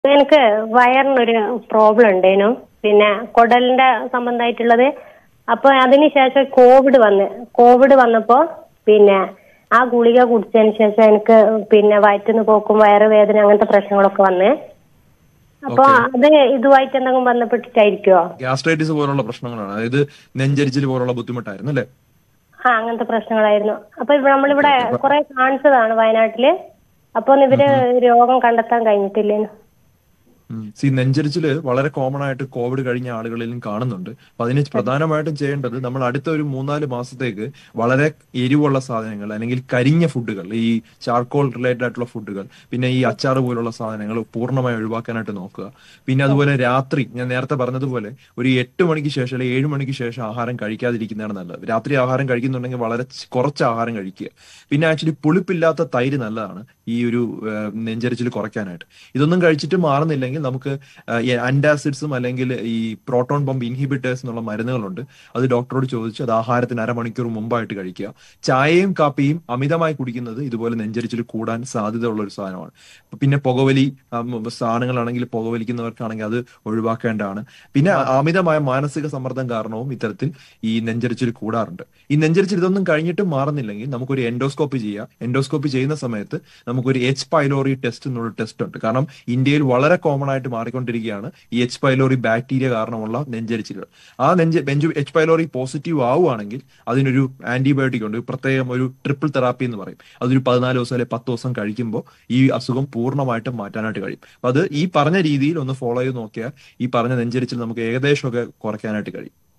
എനിക്ക് വയറിനൊരു പ്രോബ്ലം ഉണ്ടേനു പിന്നെ കുടലിന്റെ സംബന്ധമായിട്ടുള്ളത് അപ്പൊ അതിനുശേഷം കോവിഡ് വന്ന് കോവിഡ് വന്നപ്പോ പിന്നെ ആ ഗുളിക കുടിച്ചതിന് ശേഷം എനിക്ക് പിന്നെ വയറ്റിന്ന് പോക്കും വയറുവേദന അങ്ങനത്തെ പ്രശ്നങ്ങളൊക്കെ വന്ന് അപ്പൊ അത് ഇതുമായിട്ട് എന്തെങ്കിലും ബന്ധപ്പെട്ടിട്ടായിരിക്കുമോ ഗ്യാസ്ട്രൈറ്റിസ് പോലുള്ള പ്രശ്നങ്ങളാണ് അതായത് നെഞ്ചരിച്ചിൽ പോലുള്ള ബുദ്ധിമുട്ടായിരുന്നു അല്ലേ ആ അങ്ങനത്തെ പ്രശ്നങ്ങളായിരുന്നു അപ്പൊ ഇവിടെ നമ്മളിവിടെ കുറെ കാണിച്ചതാണ് വയനാട്ടില് അപ്പൊ ഇവര് രോഗം കണ്ടെത്താൻ കഴിഞ്ഞിട്ടില്ലേനു സി നെഞ്ചരിച്ചില് വളരെ കോമൺ ആയിട്ട് കോവിഡ് കഴിഞ്ഞ ആളുകളിലും കാണുന്നുണ്ട് അപ്പൊ അതിന് പ്രധാനമായിട്ടും ചെയ്യേണ്ടത് നമ്മൾ അടുത്ത ഒരു മൂന്നാല് മാസത്തേക്ക് വളരെ എരിവുള്ള സാധനങ്ങൾ അല്ലെങ്കിൽ കരിഞ്ഞ ഫുഡുകൾ ഈ ചാർക്കോൾ റിലേറ്റഡ് ആയിട്ടുള്ള ഫുഡുകൾ പിന്നെ ഈ അച്ചാർ പോലുള്ള സാധനങ്ങൾ പൂർണ്ണമായി ഒഴിവാക്കാനായിട്ട് നോക്കുക പിന്നെ അതുപോലെ രാത്രി ഞാൻ നേരത്തെ പറഞ്ഞതുപോലെ ഒരു എട്ട് മണിക്ക് ശേഷം അല്ലെങ്കിൽ ഏഴ് മണിക്ക് ശേഷം ആഹാരം കഴിക്കാതിരിക്കുന്നതാണ് നല്ലത് രാത്രി ആഹാരം കഴിക്കുന്നുണ്ടെങ്കിൽ വളരെ ച് കുറച്ച് ആഹാരം കഴിക്കുക പിന്നെ ആക്ച്വലി പുളിപ്പില്ലാത്ത തൈര് നല്ലതാണ് ഈ ഒരു നെഞ്ചരിച്ചിൽ കുറയ്ക്കാനായിട്ട് ഇതൊന്നും കഴിച്ചിട്ട് മാറുന്നില്ലെങ്കിൽ നമുക്ക് അൻറ്റാസിഡ്സും അല്ലെങ്കിൽ ഈ പ്രോട്ടോൺ പമ്പ് ഇൻഹിബിറ്റേഴ്സ് എന്നുള്ള മരുന്നുകളുണ്ട് അത് ഡോക്ടറോട് ചോദിച്ച് അത് ആഹാരത്തിന് അരമണിക്കൂർ മുമ്പായിട്ട് കഴിക്കുക ചായയും കാപ്പിയും അമിതമായി കുടിക്കുന്നത് ഇതുപോലെ നെഞ്ചരിച്ചിൽ കൂടാൻ സാധ്യതയുള്ള ഒരു സാധനമാണ് പിന്നെ പുകവലി ഉം, സാധനങ്ങളാണെങ്കിൽ പുകവലിക്കുന്നവർക്കാണെങ്കിൽ അത് ഒഴിവാക്കേണ്ടതാണ് പിന്നെ അമിതമായ മാനസിക സമ്മർദ്ദം കാരണവും ഇത്തരത്തിൽ ഈ നെഞ്ചരിച്ചിൽ കൂടാറുണ്ട് ഈ നെഞ്ചരിച്ചിൽ ഇതൊന്നും കഴിഞ്ഞിട്ടും മാറുന്നില്ലെങ്കിൽ നമുക്കൊരു എൻഡോസ്കോപ്പി ചെയ്യാം എൻഡോസ്കോപ്പി ചെയ്യുന്ന സമയത്ത് നമുക്കൊരു എച്ച് പൈലോറി ടെസ്റ്റ് എന്നുള്ള ടെസ്റ്റ് ഉണ്ട് കാരണം ഇന്ത്യയിൽ വളരെ കോമൺ ആയിട്ട് മാറിക്കൊണ്ടിരിക്കുകയാണ് ഈ എച്ച് പൈലോറി ബാക്ടീരിയ കാരണമുള്ള നെഞ്ചരിച്ചിലുകൾ ആ നെഞ്ച് ബെഞ്ച് എച്ച് പൈലോറി പോസിറ്റീവ് ആവുകയാണെങ്കിൽ അതിനൊരു ആന്റിബയോട്ടിക് ഉണ്ട് പ്രത്യേകം ഒരു ട്രിപ്പിൾ തെറാപ്പി എന്ന് പറയും അതൊരു പതിനാല് ദിവസം അല്ലെങ്കിൽ പത്ത് ദിവസം കഴിക്കുമ്പോൾ ഈ അസുഖം പൂർണ്ണമായിട്ടും മാറ്റാനായിട്ട് കഴിയും അപ്പൊ അത് ഈ പറഞ്ഞ രീതിയിൽ ഒന്ന് ഫോളോ ചെയ്ത് നോക്കിയാൽ ഈ പറഞ്ഞ നെഞ്ചരിച്ചിൽ നമുക്ക് ഏകദേശമൊക്കെ കുറയ്ക്കാനായിട്ട് കഴിയും